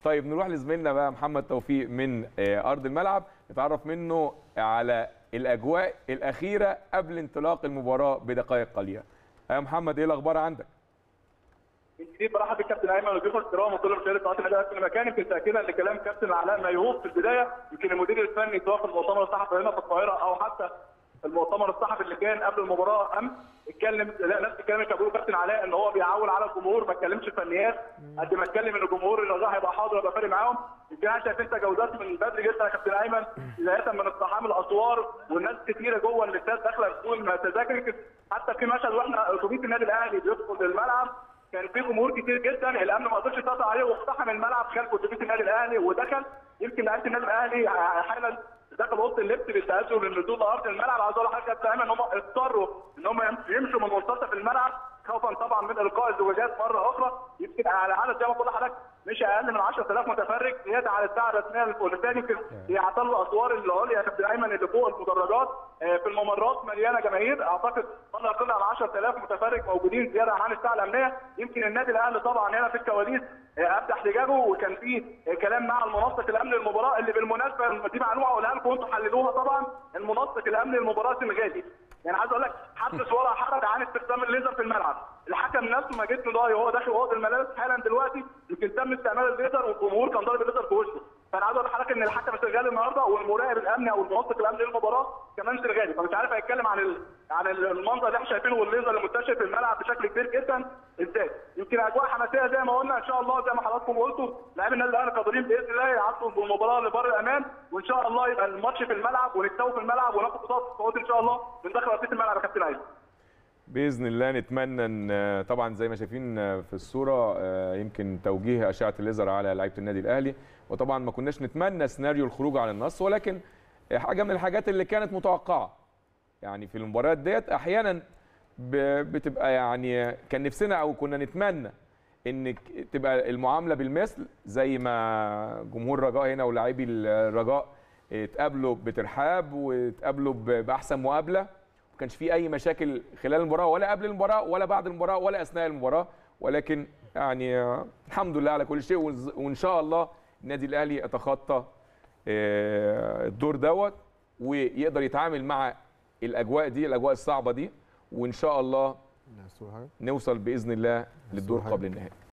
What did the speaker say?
طيب نروح لزميلنا بقى محمد توفيق من آه، ارض الملعب نتعرف منه على الاجواء الاخيره قبل انطلاق المباراه بدقائق قليله يا محمد ايه الاخبار عندك من جديد برحب بالكابتن ايمن وضيوف الكرام وكل مشاهدي قناه النادي الاهلي في مكان يمكن تاكيدا لكلام كابتن علاء ميهوب في البدايه يمكن المدير الفني سواء في المؤتمر الصحفي هنا في القاهره او حتى المؤتمر الصحفي اللي كان قبل المباراه امس اتكلم لا نفس الكلام اللي كان بيقوله كابتن علاء ان هو بيعول على الجمهور ما اتكلمش فنيات قد ما اتكلم ان الجمهور الرجاء هيبقى حاضر ويبقى فارق معاهم يمكن انا شايف انت جودات من بدري جدا يا كابتن ايمن بدايه من اقتحام الاسوار والناس كتيره جوه الاستاد داخله بتقول تذاكر يمكن حتى في مشهد واحنا اتوبيس النادي الاهلي بيدخل الملعب كان في جمهور كتير جدا الامن ما قدرش يسيطر عليه واقتحم الملعب خلف اتوبيس النادي الاهلي ودخل يمكن لعيبه النادي الاهلي حالا دخل اوضه اللبس بالتاثر للنزول لارض الملعب عايز اقول لحضرتك يا ان هم اضطروا ان هم يمشوا من منتصف الملعب خوفا طبعا من القاء الزجاجات مره اخرى يمكن على عدد زي ما بقول لحضرتك مش اقل من 10000 متفرج زياده على الساعه الرسميه للفولتان يمكن يعتل الاسوار العليا يا كابتن ايمن اللي فوق المدرجات آه، في الممرات مليانه جماهير اعتقد ما يقل عن 10000 متفرج موجودين زياده عن الساعه الامنيه يمكن النادي الاهلي طبعا هنا في الكواليس آه، ابدا احتجاجه وكان في آه، كلام مع المنسق الامني للمباراه اللي بالمناسبه دي معلومه اقولها لكم وانتم حللوها طبعا المنسق الامني للمباراه السنغالي يعني عايز اقول لك حدث ولا حرج عن استخدام الليزر في الملعب الحكم نفسه ما جيت ضايع وهو داخل اوضه الملابس حالا دلوقتي يمكن تم استعمال الليزر والجمهور كان ضارب الليزر في وشه فانا عايز اقول لحضرتك ان الحكم السنغالي النهارده والمراقب الامني او المنسق الامني للمباراه كمان سنغالي فمش عارف هيتكلم عن ال... عن المنظر اللي احنا شايفينه والليزر اللي منتشر في الملعب بشكل كبير جدا ازاي يمكن اجواء حماسيه زي ما قلنا ان شاء الله زي ما حضراتكم قلتوا لاعبي النادي الاهلي قادرين باذن الله يعدوا بالمباراه لبر الامان وان شاء الله يبقى الماتش في الملعب ونكسبه في الملعب وناخد بطاقه الصعود ان شاء الله من داخل ارضيه الملعب يا كابتن عايز باذن الله نتمنى ان طبعا زي ما شايفين في الصوره آه، يمكن توجيه اشعه الليزر على لعيبه النادي الاهلي وطبعا ما كناش نتمنى سيناريو الخروج على النص ولكن حاجه من الحاجات اللي كانت متوقعه يعني في المباريات ديت احيانا ب- بتبقى يعني كان نفسنا او كنا نتمنى ان ك- تبقى المعامله بالمثل زي ما جمهور الرجاء هنا ولاعبي الرجاء اتقابلوا بترحاب واتقابلوا ب- باحسن مقابله ما كانش في اي مشاكل خلال المباراه ولا قبل المباراه ولا بعد المباراه ولا اثناء المباراه ولكن يعني آه، الحمد لله على كل شيء وإز- وان شاء الله النادي الاهلي يتخطى آه، الدور دوت ويقدر يتعامل مع الاجواء دي الاجواء الصعبه دي وان شاء الله ناس حاجه نوصل باذن الله للدور حاجة. قبل النهائي